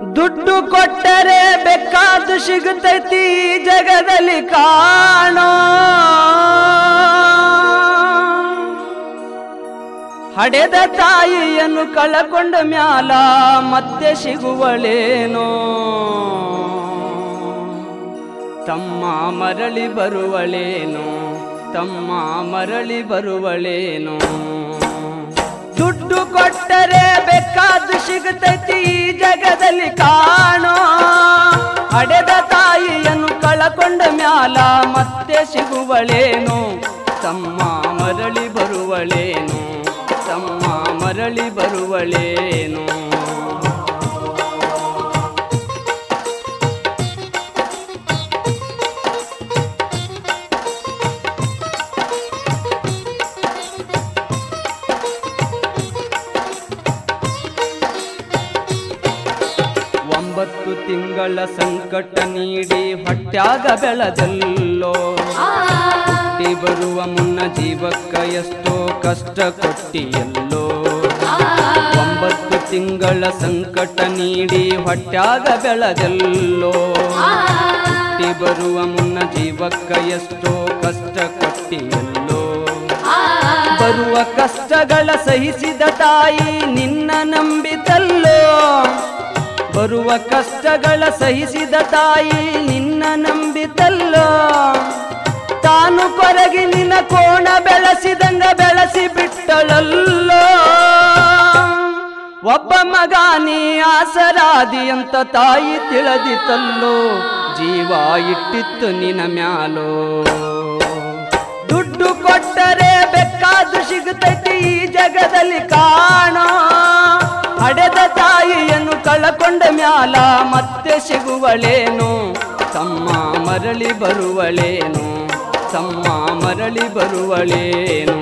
ದುಡ್ಡು ಕೊಟ್ಟರೆ ಬೇಕಾದ್ದು ಸಿಗುತ್ತೈತಿ ಈ ಜಗದಲ್ಲಿ ಕಾಣೋ ಹಡೆದ ತಾಯಿಯನ್ನು ಕಳಕೊಂಡ ಮ್ಯಾಲ ಮತ್ತೆ ಸಿಗುವಳೇನೋ ತಮ್ಮ ಮರಳಿ ಬರುವಳೇನೋ ತಮ್ಮ ಮರಳಿ ಬರುವಳೇನೋ ದುಡ್ಡು ಕೊಟ್ಟರೆ ಬೇಕಾದ್ದು ಸಿಗುತ್ತೈತಿ ಈ ಜಗದಲ್ಲಿ ಕಾಣೋ ಹಡೆದ ತಾಯಿಯನ್ನು ಕಳಕೊಂಡ ಮ್ಯಾಲ ಮತ್ತೆ ಸಿಗುವಳೇನು ತಮ್ಮ ಮರಳಿ ಬರುವಳೇನು ತಮ್ಮ ಮರಳಿ ಬರುವಳೇನು ಒಂಬತ್ತು ತಿಂಗಳ ಸಂಕಟ ನೀಡಿ ಹೊಟ್ಯಾಗ ಬೆಳೆದಲ್ಲೋ ಹುಟ್ಟಿ ಬರುವ ಮುನ್ನ ಜೀವಕ್ಕ ಎಷ್ಟೋ ಕಷ್ಟ ಕೊಟ್ಟಿಯಲ್ಲೋ ಒಂಬತ್ತು ತಿಂಗಳ ಸಂಕಟ ನೀಡಿ ಹೊಟ್ಯಾಗ ಬೆಳೆದಲ್ಲೋ ಹುಟ್ಟಿ ಬರುವ ಮುನ್ನ ಜೀವಕ್ಕ ಎಷ್ಟೋ ಕಷ್ಟ ಕೊಟ್ಟಿಯಲ್ಲೋ ಬರುವ ಕಷ್ಟಗಳ ಸಹಿಸಿದ ತಾಯಿ ನಿನ್ನ ನಂಬಿತಲ್ಲೋ ಬರುವ ಕಷ್ಟಗಳ ಸಹಿಸಿದ ತಾಯಿ ನಿನ್ನ ನಂಬಿತಲ್ಲೋ ತಾನು ಕೊರಗಿ ನಿನ್ನ ಕೋಣ ಬೆಳೆಸಿದಂಗ ಬೆಳೆಸಿ ಬಿಟ್ಟಳಲ್ಲೋ ಒಬ್ಬ ಮಗ ನೀ ಆಸರಾದಿ ಅಂತ ತಾಯಿ ತಿಳಿದಿತಲ್ಲೋ ಜೀವ ಇಟ್ಟಿತ್ತು ನಿನ್ನ ಮ್ಯಾಲೋ ದುಡ್ಡು ಕೊಟ್ಟರೆ ಬೇಕಾದ್ದು ಸಿಗುತ್ತೈತಿ ಈ ಜಗದಲ್ಲಿ ಕಾಣೋ ಹಡೆದ ತಾಯಿಯನ್ನು ಕಳಕೊಂಡ ಮ್ಯಾಲ ಮತ್ತೆ ಸಿಗುವಳೇನು ತಮ್ಮ ಮರಳಿ ಬರುವಳೇನು ತಮ್ಮ ಮರಳಿ ಬರುವಳೇನು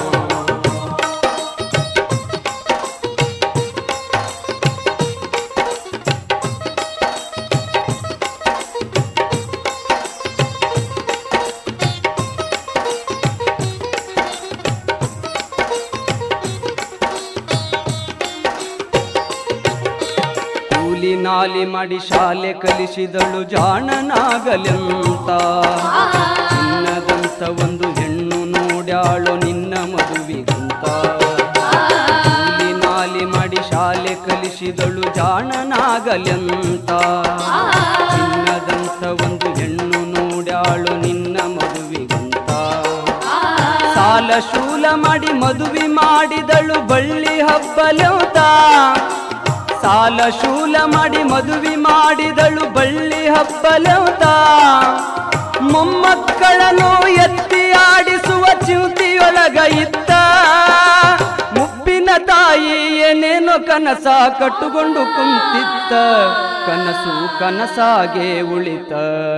ಕೂಲಿ ನಾಲಿ ಮಾಡಿ ಶಾಲೆ ಕಲಿಸಿದಳು ಜಾಣನಾಗಲೆಂತ ಚಿನ್ನದಂತ ಒಂದು ಹೆಣ್ಣು ನೋಡ್ಯಾಳು ನಿನ್ನ ಮದುವಿಗಂತ ಕೂಲಿ ನಾಲಿ ಮಾಡಿ ಶಾಲೆ ಕಲಿಸಿದಳು ಜಾಣನಾಗಲೆಂತ ಚಿನ್ನದಂತ ಒಂದು ಹೆಣ್ಣು ನೋಡ್ಯಾಳು ನಿನ್ನ ಮದುವಿಗಂತ ಸಾಲ ಶೂಲ ಮಾಡಿ ಮದುವೆ ಮಾಡಿದಳು ಬಳ್ಳಿ ಹಬ್ಬಲೆಂತ ಸಾಲ ಶೂಲ ಮಾಡಿ ಮದುವೆ ಮಾಡಿದಳು ಬಳ್ಳಿ ಹಬ್ಬಲೆಂತ ಮೊಮ್ಮಕ್ಕಳನ್ನು ಎತ್ತಿ ಆಡಿಸುವ ಚಿಂತಿಯೊಳಗ ಇತ್ತ ಮುಪ್ಪಿನ ತಾಯಿ ಏನೇನೋ ಕನಸ ಕಟ್ಟುಕೊಂಡು ಕುಂತಿತ್ತ ಕನಸು ಕನಸಾಗೆ ಉಳಿತ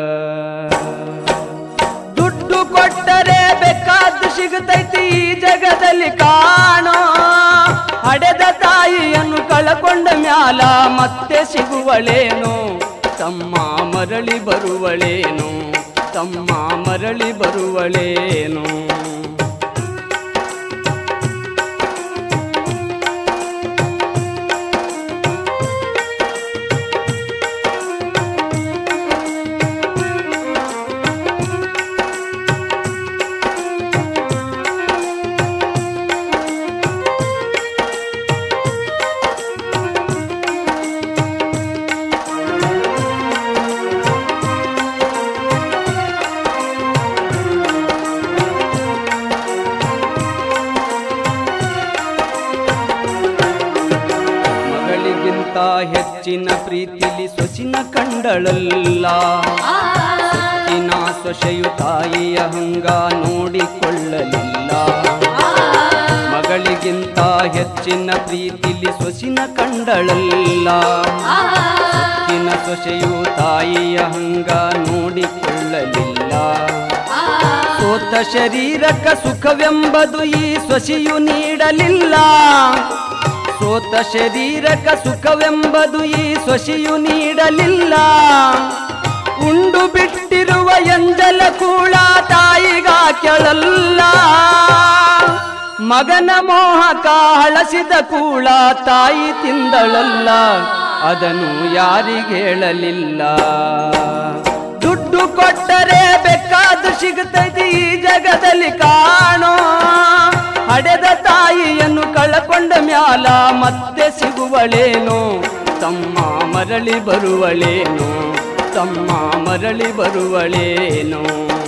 ದುಡ್ಡು ಕೊಟ್ಟರೆ ಬೇಕಾದ್ದು ಸಿಗುತ್ತೈತಿ ಈ ಜಗದಲ್ಲಿ ಕಾಣೋ ಹಡೆದ ತಾಯಿಯನ್ನು ಕಳಕೊಂಡ ಮ್ಯಾಲ ಮತ್ತೆ ಸಿಗುವಳೇನು ತಮ್ಮ ಮರಳಿ ಬರುವಳೇನು ತಮ್ಮ ಮರಳಿ ಬರುವಳೇನು ಮಗಳಿಗಿಂತ ಹೆಚ್ಚಿನ ಪ್ರೀತಿಲಿ ಸೊಸಿನ ಕಂಡಳಲ್ಲ ಸೊಕ್ಕಿನ ಸೊಸೆಯು ತಾಯಿಯ ಹಂಗ ನೋಡಿಕೊಳ್ಳಲಿಲ್ಲ ಮಗಳಿಗಿಂತ ಹೆಚ್ಚಿನ ಪ್ರೀತಿಲಿ ಸೊಸಿನ ಕಂಡಳಲ್ಲ ಸೊಕ್ಕಿನ ಸೊಸೆಯು ತಾಯಿಯ ಹಂಗ ನೋಡಿಕೊಳ್ಳಲಿಲ್ಲ ಸೋತ ಶರೀರಕ ಸುಖವೆಂಬದು ಈ ಸೊಸೆಯು ನೀಡಲಿಲ್ಲ ಸೋತ ಶರೀರಕ ಸುಖವೆಂಬದು ಈ ಸೊಸೆಯು ನೀಡಲಿಲ್ಲ ಉಂಡು ಬಿಟ್ಟಿರುವ ಎಂಜಲ ಕೂಳ ತಾಯಿಗ ಕೆಳಲ್ಲ ಮಗನ ಮೋಹಕ ಹಳಸಿದ ಕೂಳ ತಾಯಿ ತಿಂದಳಲ್ಲ ಅದನ್ನು ಯಾರಿಗೇಳಲಿಲ್ಲ ದುಡ್ಡು ಕೊಟ್ಟರೆ ಬೇಕಾದ ಸಿಗುತ್ತೈತಿ ಈ ಜಗದಲ್ಲಿ ಕಾಣೋ ಹಡೆದ ತಾಯಿಯನ್ನು ಕಳಕೊಂಡ ಮ್ಯಾಲ ಮತ್ತೆ ಸಿಗುವಳೇನೋ ತಮ್ಮ ಮರಳಿ ಬರುವಳೇನೋ ತಮ್ಮ ಮರಳಿ ಬರುವಳೇನೋ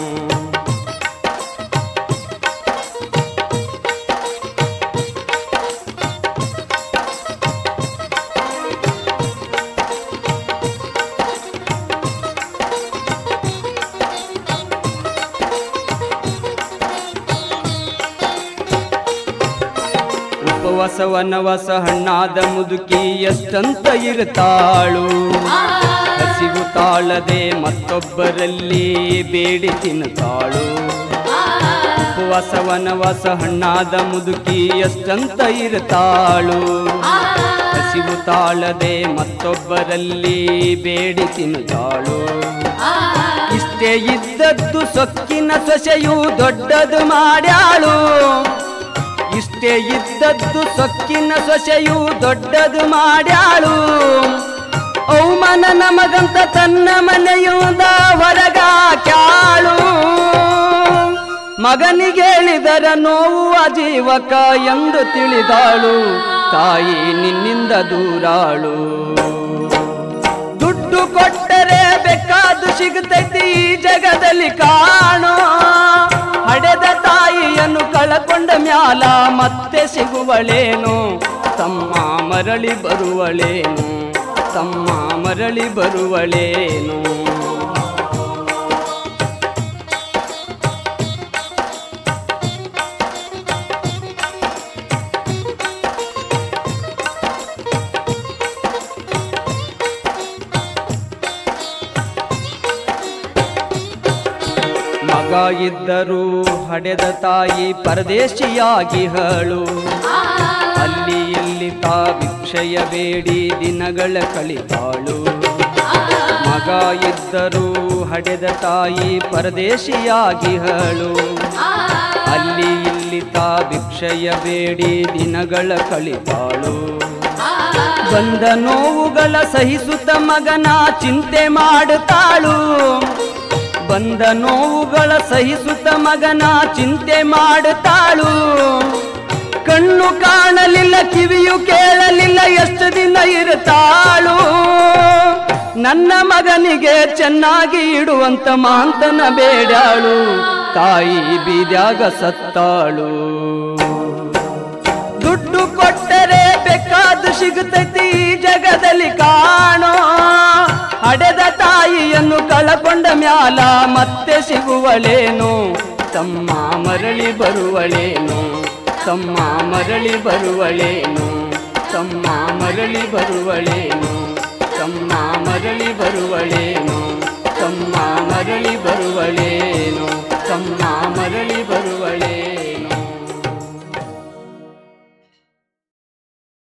ಉಪವಾಸ ವನವಾಸ ಹಣ್ಣಾದ ಮುದುಕಿ ಎಷ್ಟಂತ ಇರುತ್ತಾಳು ಹಸಿವು ತಾಳದೆ ಮತ್ತೊಬ್ಬರಲ್ಲಿ ಬೇಡಿ ತಿನ್ನುತ್ತಾಳು ಉಪವಾಸ ವನವಾಸ ಹಣ್ಣಾದ ಮುದುಕಿ ಎಷ್ಟಂತ ಇರುತ್ತಾಳು ಹಸಿವು ತಾಳದೆ ಮತ್ತೊಬ್ಬರಲ್ಲಿ ಬೇಡಿ ತಿನ್ನುತ್ತಾಳು ಇಷ್ಟೇ ಇದ್ದದ್ದು ಸೊಕ್ಕಿನ ಸೊಸೆಯು ದೊಡ್ಡದು ಮಾಡ್ಯಾಳು ಇಷ್ಟೇ ಇದ್ದದ್ದು ಸೊಕ್ಕಿನ ಸೊಸೆಯು ದೊಡ್ಡದು ಮಾಡ್ಯಾಳು ಅವಮಾನ ನಮಗಂತ ತನ್ನ ಮನೆಯುಂದ ಹೊರಗಾಕ್ಯಾಳು ಮಗನಿಗೇಳಿದರ ನೋವು ಅಜೀವಕ ಎಂದು ತಿಳಿದಾಳು ತಾಯಿ ನಿನ್ನಿಂದ ದೂರಾಳು ದುಡ್ಡು ಕೊಟ್ಟರೆ ಬೇಕಾದು ಸಿಗುತ್ತೈತಿ ಈ ಜಗದಲ್ಲಿ ಕಾಣೋ ಹಡೆದ ತಾಯಿಯನ್ನು ಕಳಕೊಂಡ ಮ್ಯಾಲ ಮತ್ತೆ ಸಿಗುವಳೇನು ತಮ್ಮ ಮರಳಿ ಬರುವಳೇನು ತಮ್ಮ ಮರಳಿ ಬರುವಳೇನು ಮಗ ಇದ್ದರೂ ಹಡೆದ ತಾಯಿ ಪರದೇಶಿಯಾಗಿ ಹಳು ಅಲ್ಲಿ ಇಲ್ಲಿ ತಾ ಭಿಕ್ಷೆಯ ಬೇಡಿ ದಿನಗಳ ಕಳಿತಾಳು ಮಗ ಇದ್ದರೂ ಹಡೆದ ತಾಯಿ ಪರದೇಶಿಯಾಗಿ ಹಳು ಅಲ್ಲಿ ಇಲ್ಲಿ ತಾ ಭಿಕ್ಷೆಯ ಬೇಡಿ ದಿನಗಳ ಕಳಿತಾಳು ಬಂದ ನೋವುಗಳ ಸಹಿಸುತ್ತ ಮಗನ ಚಿಂತೆ ಮಾಡುತ್ತಾಳು ಬಂದ ನೋವುಗಳ ಸಹಿಸುತ್ತ ಮಗನ ಚಿಂತೆ ಮಾಡುತ್ತಾಳು ಕಣ್ಣು ಕಾಣಲಿಲ್ಲ ಕಿವಿಯು ಕೇಳಲಿಲ್ಲ ಎಷ್ಟು ದಿನ ಇರುತ್ತಾಳು ನನ್ನ ಮಗನಿಗೆ ಚೆನ್ನಾಗಿ ಇಡುವಂತ ಮಾಂತನ ಬೇಡಾಳು ತಾಯಿ ಬೀದ್ಯಾಗ ಸತ್ತಾಳು ದುಡ್ಡು ಕೊಟ್ಟರೆ ಬೇಕಾದು ಸಿಗುತ್ತೈತಿ ಈ ಜಗದಲ್ಲಿ ಕಾಣೋ ಹಡೆದ ತಾಯಿಯನ್ನು ಕಳಕೊಂಡ ಮ್ಯಾಲ ಮತ್ತೆ ಸಿಗುವಳೇನು ತಮ್ಮ ಮರಳಿ ಬರುವಳೇನು ತಮ್ಮ ಮರಳಿ ಬರುವಳೇನು ತಮ್ಮ ಮರಳಿ ಬರುವಳೇನು ತಮ್ಮ ಮರಳಿ ಬರುವಳೇನು ತಮ್ಮ ಮರಳಿ ಬರುವಳೇನು